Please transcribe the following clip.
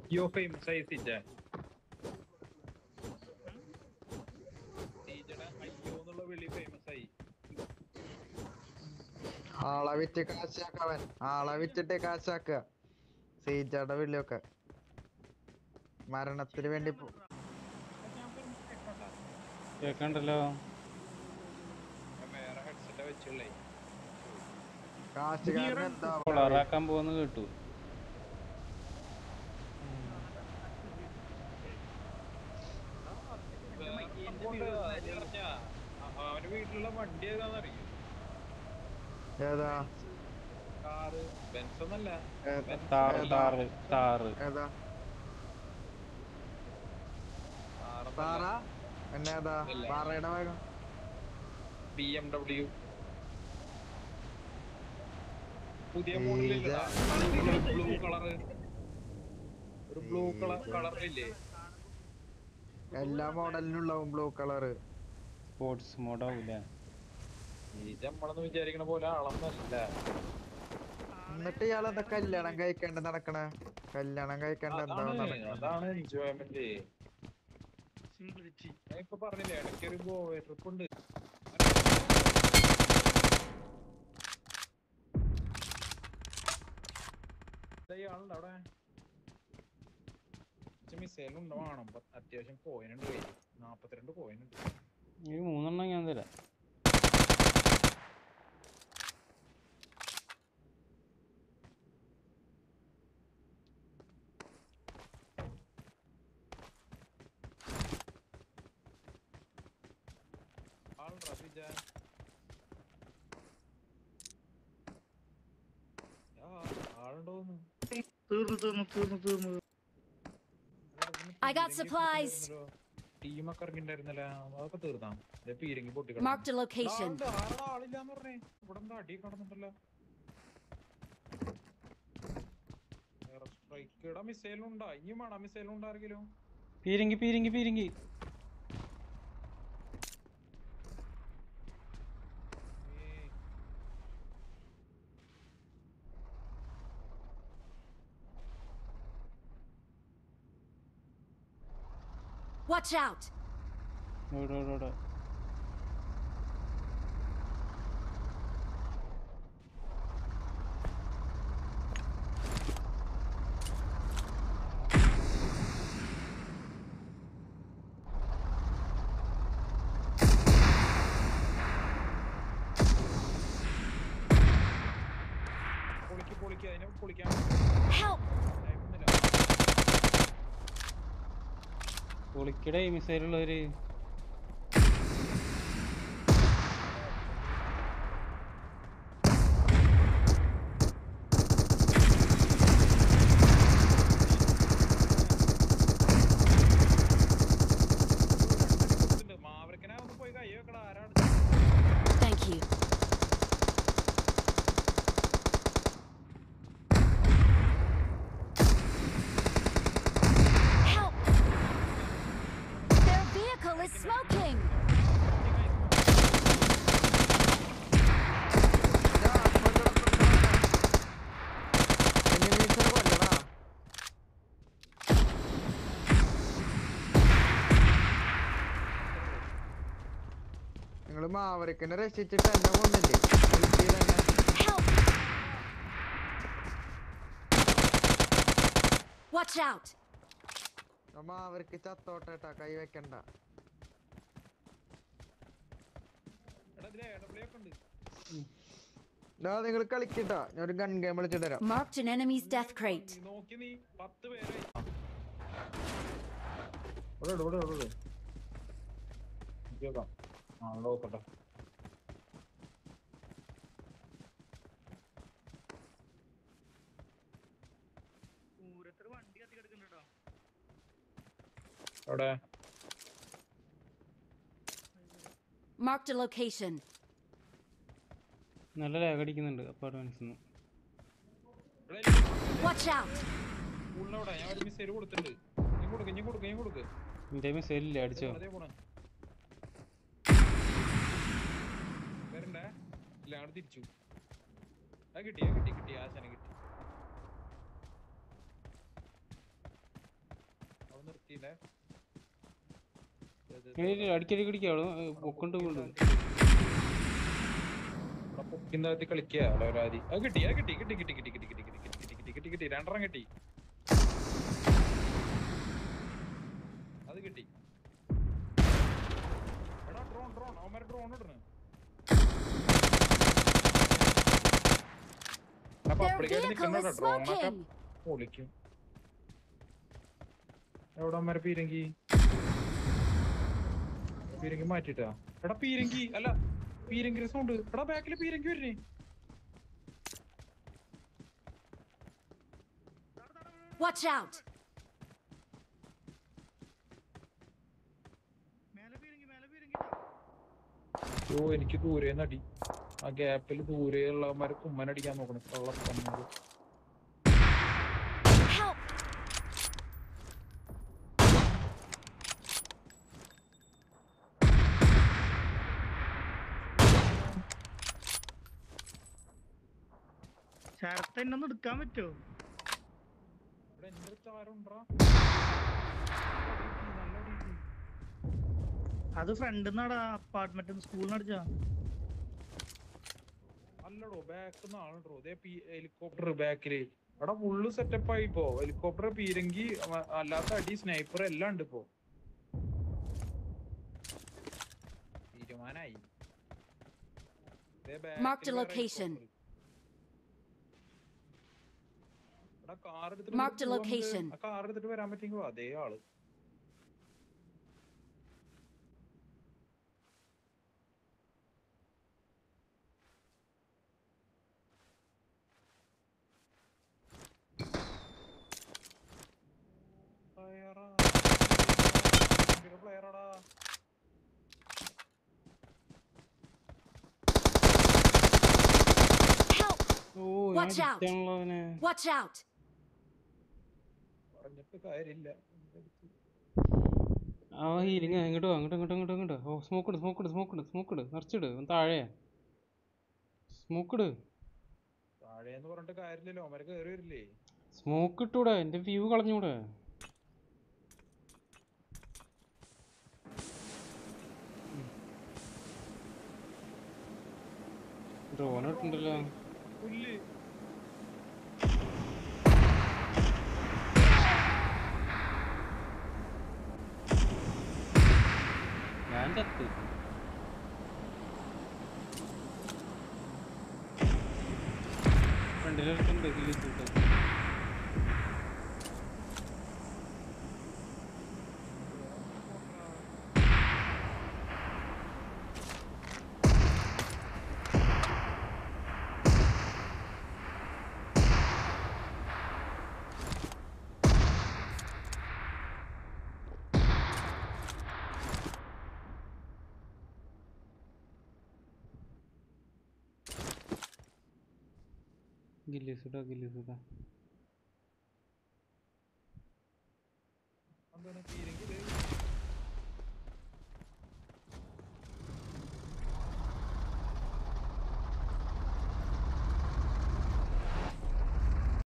അയ്യോ ഫേമസ് ആയി സിജ സിജയുടെ അയ്യോ എന്നുള്ള വിളി ഫേമസ് ആയി ആളെ വിറ്റ് കാശാക്കവൻ ആളെ വിറ്റിട്ട് കാശാക്കുക സീജയുടെ വിളിയൊക്കെ മരണത്തിന് വേണ്ടി പോ- കേക്കണ്ടല്ലോ ഞാൻ വേറെ ഹെഡ്സെറ്റ് വെച്ചുള്ളേ കാശുകാരൻ എന്താ കൊളറാക്കാൻ പോകുന്ന കേട്ടു അവന്റെ വീട്ടിലുള്ള വണ്ടി ഏതാന്നറിയോ ഏതാ കാറ് ബെൻസ് ഒന്നല്ല ഏതാ? താറ് ഏതാ? താറ് താറ് ഏതാ പാറ എന്നേതാ ഇല്ല. പാറയുടെ വേഗം ബി എം ഡബ്ല്യു പുതിയ ഈ മോഡലില്ല ബ്ലൂ കളറ് ഒരു ബ്ലൂ കളർ കളറില്ലേ എല്ലാ മോഡലിനും ഉണ്ടാവും ബ്ലൂ കളറ് സ്പോർട്സ് മോഡാവൂല ഈ നമ്മളൊന്നും വിചാരിക്കണ പോലെ ആളൊന്നല്ല എന്നിട്ട് ഇയാളെന്താ കല്യാണം കഴിക്കാണ്ട് നടക്കണേ കല്യാണം കഴിക്കാണ്ട് എന്താ അതാണ് നടക്കണേ അതാണ് എൻജോയ്മെന്റ് ഞാൻ ഇപ്പൊ പറഞ്ഞില്ലേ ഇടയ്ക്ക് ഒരു ഗോവ ട്രിപ്പ് ഉണ്ട് ഇയാളുണ്ട് അവിടെ മിസൈൽ ഉണ്ടോ വേണം ഇപ്പൊ അത്യാവശ്യം പോയിനുണ്ട് കയ്യിൽ നാപ്പത്തിരണ്ട് പോയിനുണ്ട് ഈ മൂന്നെണ്ണം ഞാൻ തരാം ആളുണ്ടോ ഫിജ ആ, ആളുണ്ടോന്ന് തീർന്നു തീർന്നു തീർന്നു തീർന്നു I got supplies. ടീമൊക്കെ ഇറങ്ങിണ്ടായിരുന്നല്ല അതൊക്കെ തീർന്നാ പീരങ്കി പൊട്ടി Marked a location. ആളില്ലാന്ന് പറഞ്ഞേ ഇവിടെ എന്താ അടി കടന്നുണ്ടല്ലോ സ്ട്രൈക്കയുടെ മിസൈലുണ്ടാ ഇനിയും വേണം മിസൈലുണ്ടാരെങ്കിലും പീരങ്കി പീരങ്കി പീരങ്കി Watch out! ഇവിടെ ഇവിടെ ഇവിടെ പൊളിക്ക് പൊളിക്ക് അതിനെ പൊളിക്കാൻ Help! ടൈമൊന്നുമില്ല പൊളിക്കടേ മിസൈലുള്ളവര് മാവരക്കനെ ഒന്ന് പോയി കൈ വെക്കടാ ആരാണ് Thank you. Help! Their vehicle is smoking! എനിമീസിനെ കൊല്ലടാ നിങ്ങള് മാവരക്കിനെ രക്ഷിച്ചിട്ട് എന്നെ കൊന്നില്ലേ എനിക്ക് തന്നെ Help! Watch out! ആ മാവരക്ക് ചത്തോട്ടേട്ടാ കൈ വെക്കണ്ട എടാ ഇതിലെ AW ഒക്കെ ഉണ്ട് ഡാ നിങ്ങൾ കളിക്കട്ടാ ഞാൻ ഒരു ഗൺ ഗെയിം കളിച്ചിട്ട് തരാം Marked an enemy's death crate. നീ നോക്കി നീ പത്ത് പേരായി ഇവിടെ ഇട്, ഇവിടെ ഇട്, ഇവിടെ ഇട്. എനിക്ക് വെക്കാം. ആ അവിടെ നോക്കട്ടെ പൂരത്തൊരു വണ്ടി കത്തി കിടക്കുന്നുണ്ടോ അവിടെ Marked a location. നല്ല ലാഗ് അടിക്കുന്നുണ്ട് അപ്പാർട്ട്മെന്റ്സ് Watch out! സ്കൂളിനവിടെ ഞാൻ ഒരു മിസൈൽ കൊടുത്തിട്ടുണ്ട് നീ കൊടുക്ക് നീ കൊടുക്ക് നീ കൊടുക്ക് എന്റെ മിസൈലില്ലേ അടിച്ചോ അതേ പോണേ വരണ്ടേ ഇല്ല അങ്ങോട്ട് തിരിച്ചു ആ കിട്ടി ആ കിട്ടി കിട്ടി ആശാനെ കിട്ടി സിറ്റിയിലെ അടിക്കടി അടിക്കാളോ പൊക്കൊണ്ട് കൊണ്ട് പൊക്കിന്താത്തി കളിക്കുക അലവരാതി അത് കിട്ടി അത് കിട്ടി കിട്ടി കിട്ടി കിട്ടി കിട്ടി കിട്ടി കിട്ടി കിട്ടി കിട്ടി കിട്ടി കിട്ടി കിട്ടി രണ്ടെണ്ണം കിട്ടി അത് കിട്ടി എടാ ഡ്രോൺ ഡ്രോൺ അവന്മാരെ ഡ്രോൺ ഇടണ് അപ്പൊ Their അപ്പടിക്കായിട്ട് vehicle നിൽക്കുന്ന is ഡ്രോണൊക്കെ smoking. പൊളിക്കും എവിടെ അമ്മരെ പീരങ്കി പീരങ്കി മാറ്റിട്ടാ എടാ പീരങ്കി അല്ല പീരങ്കി സൗണ്ട് എടാ ബാക്കില് പീരങ്കി വരുന്നേ Watch out! മേലെ പീരങ്കി മേലെ പീരങ്കി ഓ എനിക്ക് ദൂരെ അടി ആ ഗ്യാപ്പിൽ ദൂരെയുള്ളവന്മാരെ കുമ്മനടിക്കാൻ നോക്കണം കള്ളപ്പന്നത് Help! ശരത്ത് എന്നെ ഒന്ന് എടുക്കാൻ പറ്റുമോ ഇവിടെ എന്റെ അടുത്ത് ആരുണ്ടാ നല്ല അടി അത് ഫ്രണ്ട് നിന്നാടാ അപ്പാർട്ട്മെന്റ് സ്കൂളിൽ നിന്ന് അടിച്ചാ അല്ലടോ ബാക്ക് ആളുണ്ടോ ഇതേ ഹെലികോപ്റ്റർ ബാക്കില് അവിടെ ഫുള്ള് സെറ്റപ്പ് ആയി ഇപ്പോ ഹെലികോപ്റ്റർ പീരങ്കി അ- അല്ലാത്ത അടി സ്നൈപ്പർ എല്ലാം ഉണ്ട് ഇപ്പോ തീരുമാനായി ദേ back Marked a ല് വേറെ location. helicopter. എടാ, car എടുത്തിട്ട് Marked a പോവാൻ നമുക്ക് location. ആ കാർ എടുത്തിട്ട് വരാൻ പറ്റുമെങ്കിൽ വാ, അതേ ആള് പ്ലെയറാ പ്ലെയറാടാ Help! ഓ ഞാൻ Watch out. അടിച്ചാണല്ലോ അവനെ Watch out! പറഞ്ഞിട്ട് കാര്യമില്ല ആ ഹീലിങ് ഇങ്ങോട്ട് വാ അങ്ങോട്ട് അങ്ങോട്ട് അങ്ങോട്ട് അങ്ങോട്ട് ഓ സ്മോക്ക് ഇട് സ്മോക്ക് ഇട് സ്മോക്ക് ഇട് സ്മോക്ക് ഇട് നിറച്ചിട് ഒന്ന് താഴെ സ്മോക്ക് ഇട് താഴേന്ന് പറഞ്ഞിട്ട് കാര്യമില്ലല്ലോ അവന്മാര് കേറി വരില്ലേ സ്മോക്ക് ഇട്ടൂടെ എന്റെ വ്യൂ കളഞ്ഞൂടെ ഡ്രോൺ ഇട്ടുണ്ടല്ലോ പുല്ല് ഞാൻ ചത്ത് ഫ്രണ്ടിലൊരുത്തുണ്ട് കില്ലിച്ചിട്ട് ഗില്ലിസുടാ ഗില്ലിസുടാ എന്താണ് പീരങ്കി ദേ